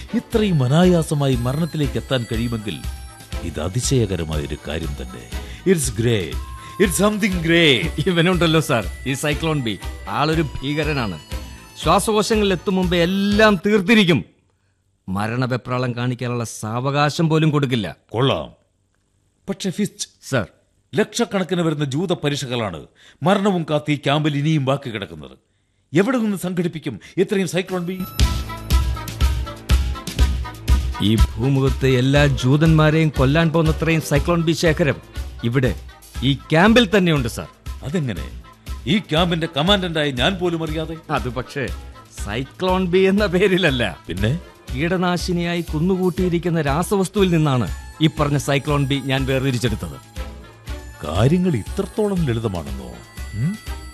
ഇത്രയും അനായാസമായി മരണത്തിലേക്ക് എത്താൻ കഴിയുമെങ്കിൽ ഇത് അതിശയകരമായ ഒരു കാര്യം തന്നെ it's great it's something great ഇവനുണ്ടല്ലോ സാർ ഈ സൈക്ലോൺ ബി ആളൊരു ഭീകരനാണ് ശ്വാസകോശങ്ങളിൽ എത്തും മുമ്പേ എല്ലാം തീർത്തിരിക്കും മരണവെപ്രാളം കാണിക്കാനുള്ള സാവകാശം പോലും കൊടുക്കില്ല കൊള്ളാം പക്ഷെ ഫിസ്റ്റ് സാർ ലക്ഷക്കണക്കിന് വരുന്ന ജൂത പരീക്ഷകളാണ് മരണവും കാത്തി ഈ ക്യാമ്പിൽ ഇനിയും ബാക്കി കിടക്കുന്നത് എവിടെ നിന്ന് സംഘടിപ്പിക്കും ഇത്രയും സൈക്ലോൺ ബി ഈ ഭൂമുഖത്തെ എല്ലാ ജൂതന്മാരെയും കൊല്ലാൻ പോകുന്നത്രയും സൈക്ലോൺ ബി ശേഖരം ഇവിടെ ഈ ക്യാമ്പിൽ തന്നെയുണ്ട് സാർ അതെങ്ങനെ ഈ ക്യാമ്പിന്റെ കമാൻഡന്റായി ഞാൻ പോലും അറിയാതെ അത് പക്ഷേ സൈക്ലോൺ ബി എന്ന പേരിലല്ല പിന്നെ കീടനാശിനിയായി കുന്നുകൂട്ടിയിരിക്കുന്ന രാസവസ്തുവിൽ നിന്നാണ് ഈ പറഞ്ഞ സൈക്ലോൺ ബി ഞാൻ വേർതിരിച്ചെടുത്തത് കാര്യങ്ങൾ ഇത്രത്തോളം ലളിതമാണെന്നോ ഉം?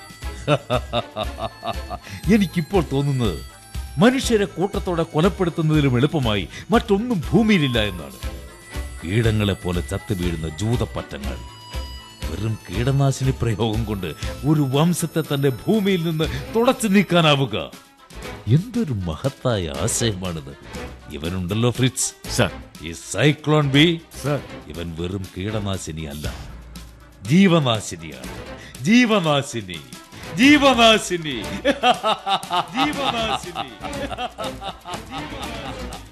എനിക്കിപ്പോൾ തോന്നുന്നത് മനുഷ്യരെ കൂട്ടത്തോടെ കൊലപ്പെടുത്തുന്നതിലും എളുപ്പമായി മറ്റൊന്നും ഭൂമിയിലില്ല എന്നാണ് കീടങ്ങളെ പോലെ ചത്തു വീഴുന്ന ജൂതപ്പറ്റങ്ങൾ വെറും കീടനാശിനി പ്രയോഗം കൊണ്ട് ഒരു വംശത്തെ തന്നെ ഭൂമിയിൽ നിന്ന് തുടച്ചു നീക്കാനാവുക എന്തൊരു മഹത്തായ ആശയമാണിത് ഇവനുണ്ടല്ലോ ഫ്രിറ്റ്സ് സാർ ഈ സൈക്ലോൺ ബി സാർ ഇവൻ വെറും കീടനാശിനി അല്ല ജീവനാശിനിയാണ് ജീവനാശിനി ജീവനാശിനി ജീവനാശിനി ജീവനാശിനി